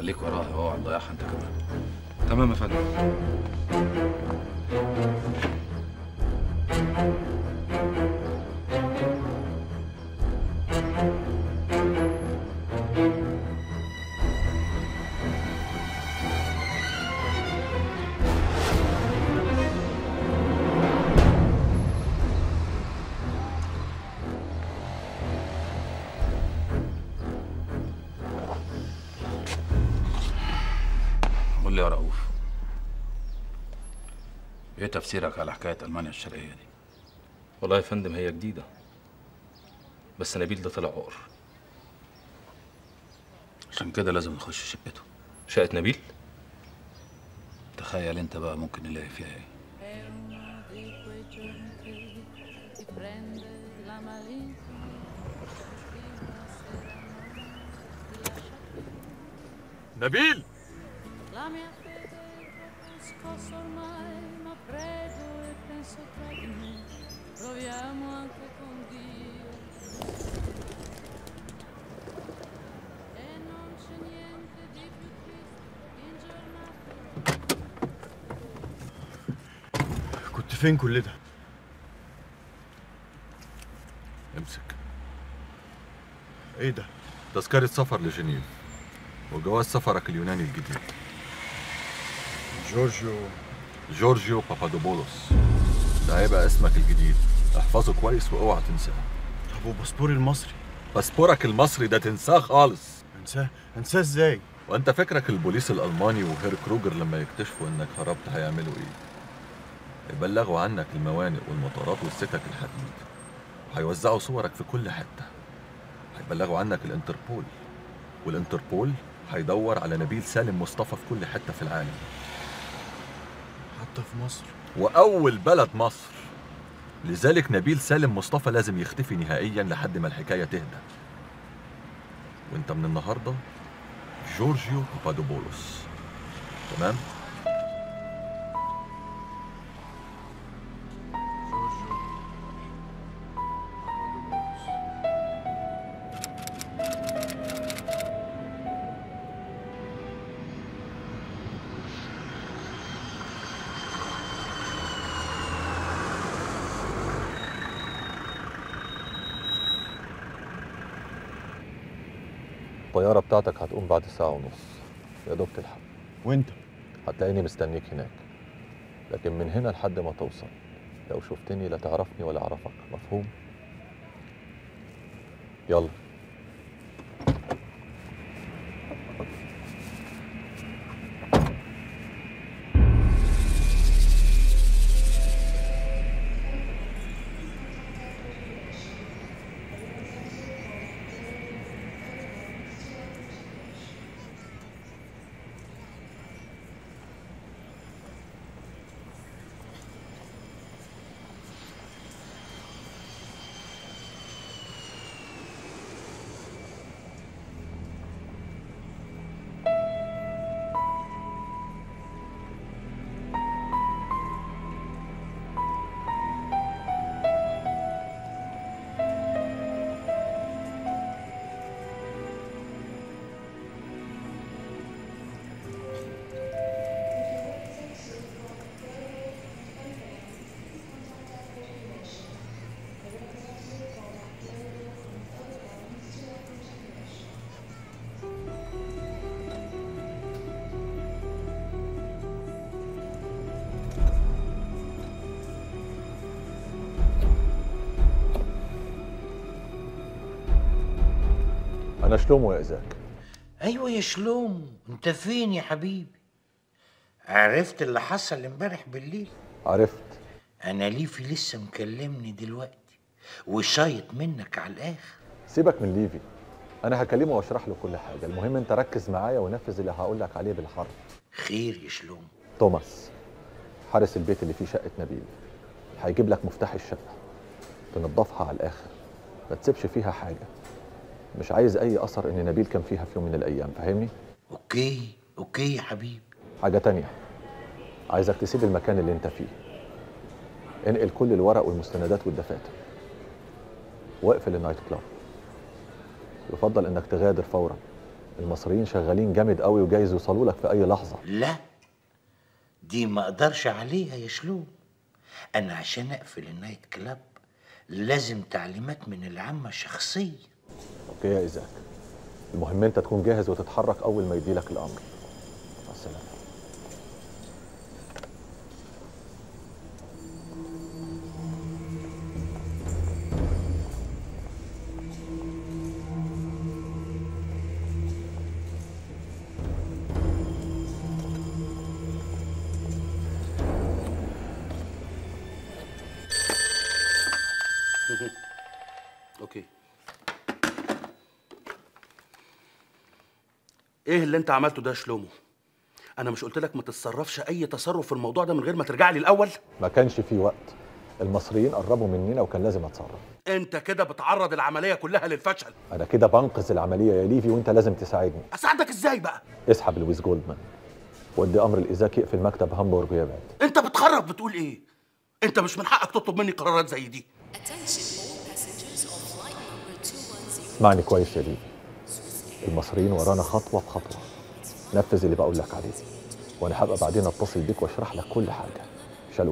خليك وراها اوعى تضيعها انت كمان تمام يا فندم قول لي يا رؤوف ايه تفسيرك على حكايه المانيا الشرقيه دي والله يا فندم هي جديدة بس نبيل ده طلع عقر عشان كده لازم نخش شقته شقة نبيل تخيل انت بقى ممكن نلاقي فيها ايه ti prende la malizia نبيل La mia fede è troppo scossa ormai, ma prego e penso tra di me. Proviamo anche con Dio. E non c'è niente di più triste in giornata. كنت فين كل ده امسك ايه ده تذكرة سفر لجنيف وجواز سفرك اليوناني الجديد جورجيو جورجيو بابادوبولوس ده هيبقى اسمك الجديد احفظه كويس واوعى تنساه طب وباسبوري المصري باسبورك المصري ده تنساه خالص انساه انساه ازاي وانت فكرك البوليس الالماني وهير كروجر لما يكتشفوا انك هربت هيعملوا ايه يبلغوا عنك الموانئ والمطارات والسكك الحديد وهيوزعوا صورك في كل حته هيبلغوا عنك الانتربول والانتربول هيدور على نبيل سالم مصطفى في كل حته في العالم حتى في مصر واول بلد مصر لذلك نبيل سالم مصطفى لازم يختفي نهائيا لحد ما الحكايه تهدى وانت من النهارده جورجيو بابادوبولوس تمام الطيارة بتاعتك هتقوم بعد ساعة ونص يا دوب تلحق وانت هتلاقيني مستنيك هناك لكن من هنا لحد ما توصل لو شفتني لا تعرفني ولا أعرفك مفهوم؟ يلا أنا شلومو يا إزاك ايوه يا شلوم انت فين يا حبيبي عرفت اللي حصل امبارح بالليل عرفت انا ليفي لسه مكلمني دلوقتي وشايط منك على الاخر سيبك من ليفي أنا هكلمه وأشرح له كل حاجة المهم أنت ركز معايا ونفذ اللي هقول لك عليه بالحرف خير يا شلوم توماس حارس البيت اللي فيه شقة نبيل هيجيب لك مفتاح الشقة تنضفها على الآخر ما تسيبش فيها حاجة مش عايز أي أثر إن نبيل كان فيها في يوم من الأيام فاهمني؟ اوكي اوكي يا حبيبي حاجة تانية عايزك تسيب المكان اللي انت فيه انقل كل الورق والمستندات والدفاتر واقفل النايت كلاب يفضل انك تغادر فورا المصريين شغالين جامد قوي وجايز يوصلوا لك في اي لحظه لا دي ما اقدرش عليها يا شلوم انا عشان اقفل النايت كلاب لازم تعليمات من العامة شخصية اوكي يا ايزاك المهم انت تكون جاهز وتتحرك اول ما يديلك الامر مع السلامه اوكي ايه اللي انت عملته ده يا شلومو انا مش قلت لك ما تتصرفش اي تصرف في الموضوع ده من غير ما ترجع لي الاول ما كانش في وقت المصريين قربوا مننا وكان لازم اتصرف انت كده بتعرض العمليه كلها للفشل انا كده بنقذ العمليه يا ليفي وانت لازم تساعدني اساعدك ازاي بقى اسحب لويس جولدمان ودي امر الايزاك يقفل مكتب هامبورج ويبعد انت بتخرب بتقول ايه انت مش من حقك تطلب مني قرارات زي دي اسمعني كويس يا ليفي المصريين ورانا خطوه بخطوه نفذ اللي بقول لك عليه وانا هبقى بعدين اتصل بيك واشرح لك كل حاجه شالوم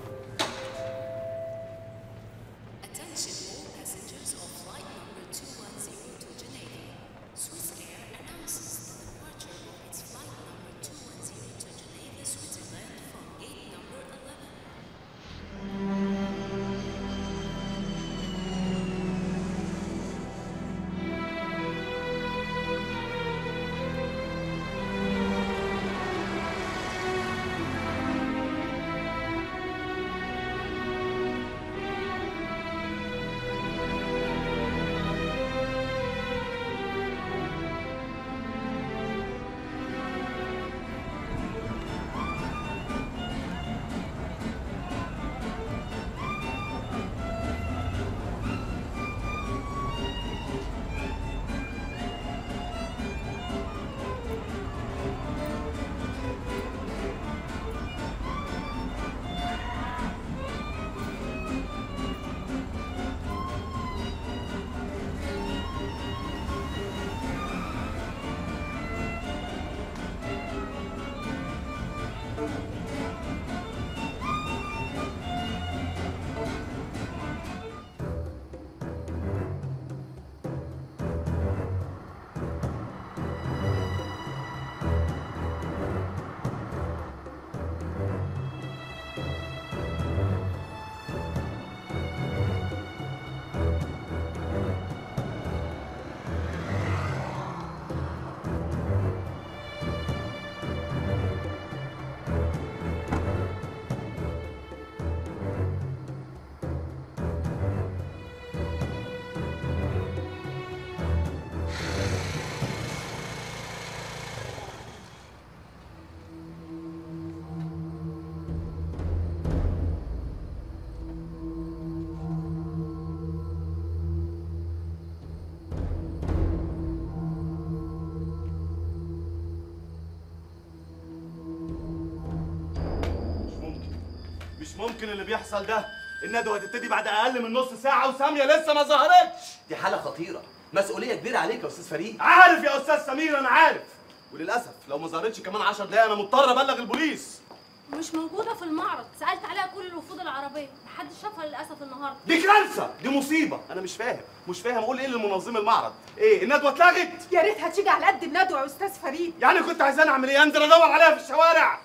مش ممكن اللي بيحصل ده الندوة هتبتدي بعد أقل من نص ساعة وسامية لسه ما ظهرتش دي حالة خطيرة مسؤولية كبيرة عليك يا أستاذ فريد عارف يا أستاذ سمير أنا عارف وللأسف لو ما ظهرتش كمان 10 دقايق أنا مضطر أبلغ البوليس مش موجودة في المعرض سألت عليها كل الوفود العربية محدش شافها للأسف النهاردة دي كارثة دي مصيبة أنا مش فاهم مش فاهم أقول إيه لمنظم المعرض إيه الندوة اتلغت يا ريتها تيجي على قد الندوة يا أستاذ فريد يعني كنت عايزاني أعمل إيه أنزل أدور عليها في الشوارع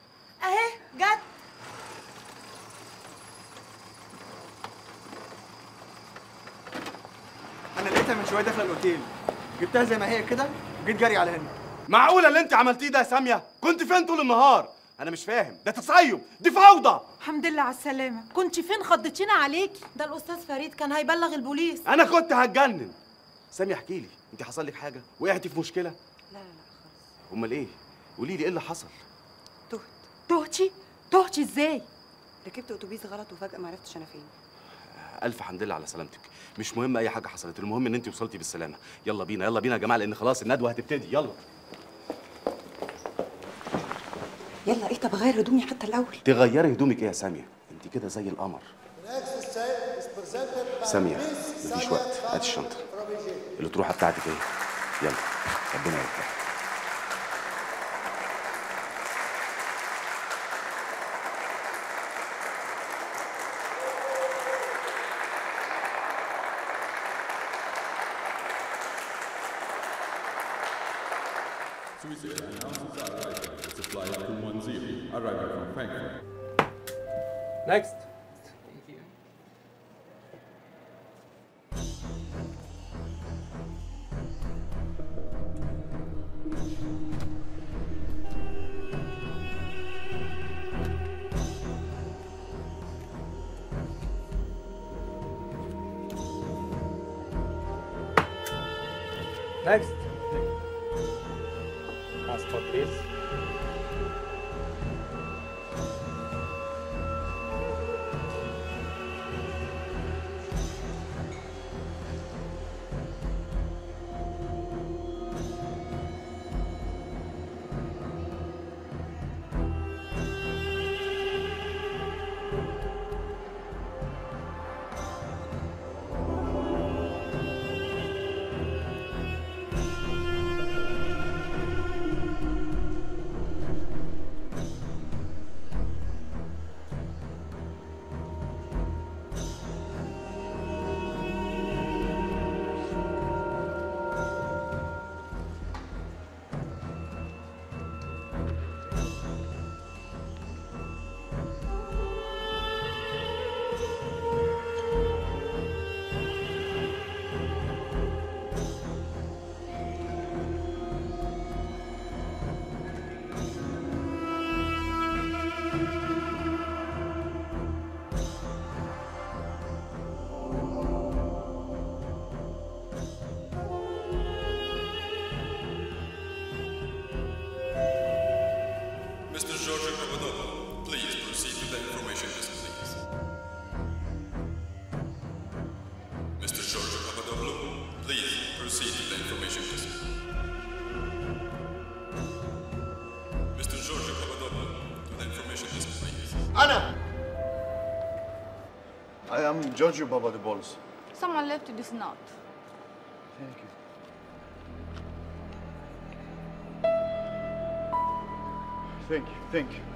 أهي جت انا لقيتها من شويه داخله الاوتيل جبتها زي ما هي كده وجيت جري على هنا معقولة اللي أنت عملتيه ده يا سامية كنت فين طول النهار أنا مش فاهم ده تصيب دي فوضى الحمد لله على السلامة كنت فين خضتينا عليكي ده الأستاذ فريد كان هيبلغ البوليس أنا كنت هتجنن سامية احكي لي أنت حصل لك حاجة وقعتي في مشكلة لا لا لا أمال إيه قولي لي إيه اللي حصل تهت تهتي تهتي ازاي ركبت اتوبيس غلط وفجاه ما عرفتش انا فين الف حمد لله على سلامتك مش مهم اي حاجه حصلت المهم ان انت وصلتي بالسلامه يلا بينا يلا بينا يا جماعه لان خلاص الندوه هتبتدي يلا يلا ايه طب غير هدومي حتى الاول تغيري هدومك ايه يا ساميه انت كده زي القمر ساميه مفيش وقت هات الشنطه الأطروحة بتاعتك ايه يلا ربنا يوفقك Swiss Air announces arrival. It's a flight 210, arriving from Frankfurt. Next. Next. Passport, please. Mr. George Papadopoulou, please proceed to the information desk, please. Mr. George Papadopoulou, please proceed to the information desk. Mr. George Papadopoulou, to the information desk, please. Anna! I am Giorgio Papadopoulos. Someone left you this note. Thank you. Thank you, thank you.